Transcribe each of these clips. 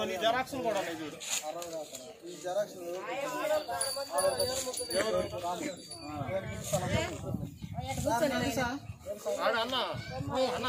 కొన్ని జెరాక్స్ కూడా ఉన్నాయి చూడు ఈ జెరాక్స్ ఆడ అన్న అన్న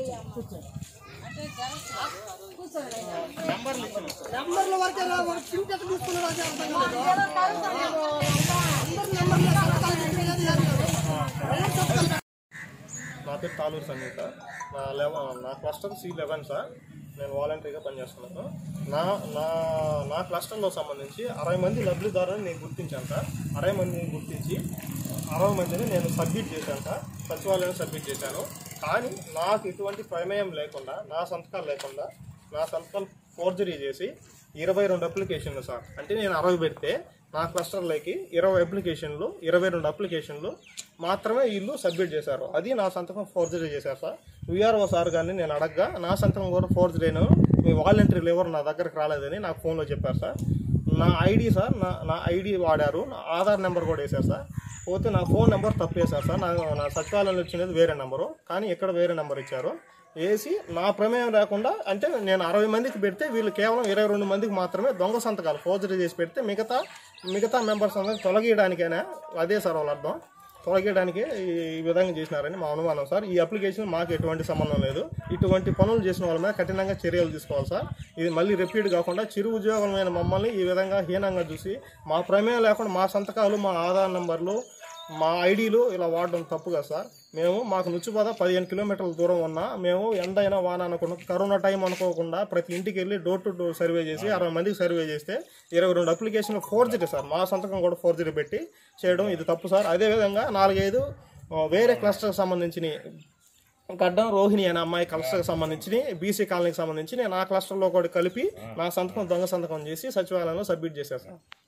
నెంబర్లు ఇచ్చిన నెంబర్ల వరకే రా, వాడు ప్రింట్ ఎట్లా తీసుకున్నాడో అదే అర్థం కాలేదు. అందరు నెంబర్లు సంతకాలు పెట్టలేదు, ఏం లేదు. నా పేరు తాలూరు సంగీత నా లెవెన్ నా క్లస్టర్ సి లెవెన్ సార్ నేను వాలంటరీగా పనిచేస్తున్నాను నా నా నా క్లస్టర్లో సంబంధించి అరవై మంది లబ్ధిదారులను నేను గుర్తించాను సార్ అరవై మందిని గుర్తించి అరవై మందిని నేను సబ్మిట్ చేశాను సార్ సచివాలయం సబ్మిట్ చేశాను కానీ నాకు ఎటువంటి ప్రమేయం లేకుండా నా సంతకాలు లేకుండా నా సంతకాలు ఫోర్జరీ చేసి ఇరవై రెండు అప్లికేషన్లు సార్ అంటే నేను అరవై పెడితే నా క్లస్టర్లోకి ఇరవై అప్లికేషన్లు ఇరవై రెండు అప్లికేషన్లు మాత్రమే వీళ్ళు సబ్మిట్ చేశారు అది నా సంతకం ఫోర్జరీ చేశారు సార్ విఆర్ఓ సార్ గారిని నేను అడగగా నా సంతకం కూడా ఫోర్జరీను మీ వాలంటీర్లు ఎవరు నా దగ్గరకు రాలేదని నాకు ఫోన్లో చెప్పారు సార్ నా ఐడి సార్ నా నా ఐడి వాడారు నా ఆధార్ నెంబర్ కూడా వేశారు సార్ పోతే నా ఫోన్ నెంబర్ తప్పేశారు సార్ నా నా సచివాలయంలో వచ్చినది వేరే నెంబరు కానీ ఇక్కడ వేరే నెంబర్ ఇచ్చారు వేసి నా ప్రమేయం లేకుండా అంటే నేను అరవై మందికి పెడితే వీళ్ళు కేవలం ఇరవై రెండు మందికి మాత్రమే దొంగ సంతకాలు ఫోర్జరీ చేసి పెడితే మిగతా మిగతా మెంబర్స్ అందరికి తొలగియడానికైనా అదే సార్ వాళ్ళ అర్థం తొలగించడానికి ఈ విధంగా చేసినారని మా అనుమానం సార్ ఈ అప్లికేషన్ మాకు ఎటువంటి సంబంధం లేదు ఇటువంటి పనులు చేసిన వాళ్ళ మీద కఠినంగా చర్యలు తీసుకోవాలి సార్ ఇది మళ్ళీ రిపీట్ కాకుండా చిరు ఉద్యోగమైన మమ్మల్ని ఈ విధంగా హీనంగా చూసి మా ప్రమేయం లేకుండా మా సంతకాలు మా ఆధార్ నంబర్లు మా ఐడీలు ఇలా వాడడం తప్పు కదా సార్ మేము మాకు నుచ్చిపోద పదిహేను కిలోమీటర్ల దూరం ఉన్నా మేము ఎండ అయినా వాన అనుకున్న కరోనా టైం అనుకోకుండా ప్రతి ఇంటికి వెళ్ళి డోర్ టు డోర్ సర్వే చేసి అరవై మందికి సర్వే చేస్తే ఇరవై రెండు అప్లికేషన్లు ఫోర్జరీ సార్ మా సంతకం కూడా ఫోర్జరీ పెట్టి చేయడం ఇది తప్పు సార్ అదేవిధంగా నాలుగైదు ఆ, వేరే క్లస్టర్కి సంబంధించిన గడ్డం రోహిణి అనే అమ్మాయి క్లస్టర్కి సంబంధించి బీసీ కాలనీకి సంబంధించి నేను ఆ క్లస్టర్లో కూడా కలిపి నా సంతకం దొంగ సంతకం చేసి సచివాలయంలో సబ్మిట్ చేశాను సార్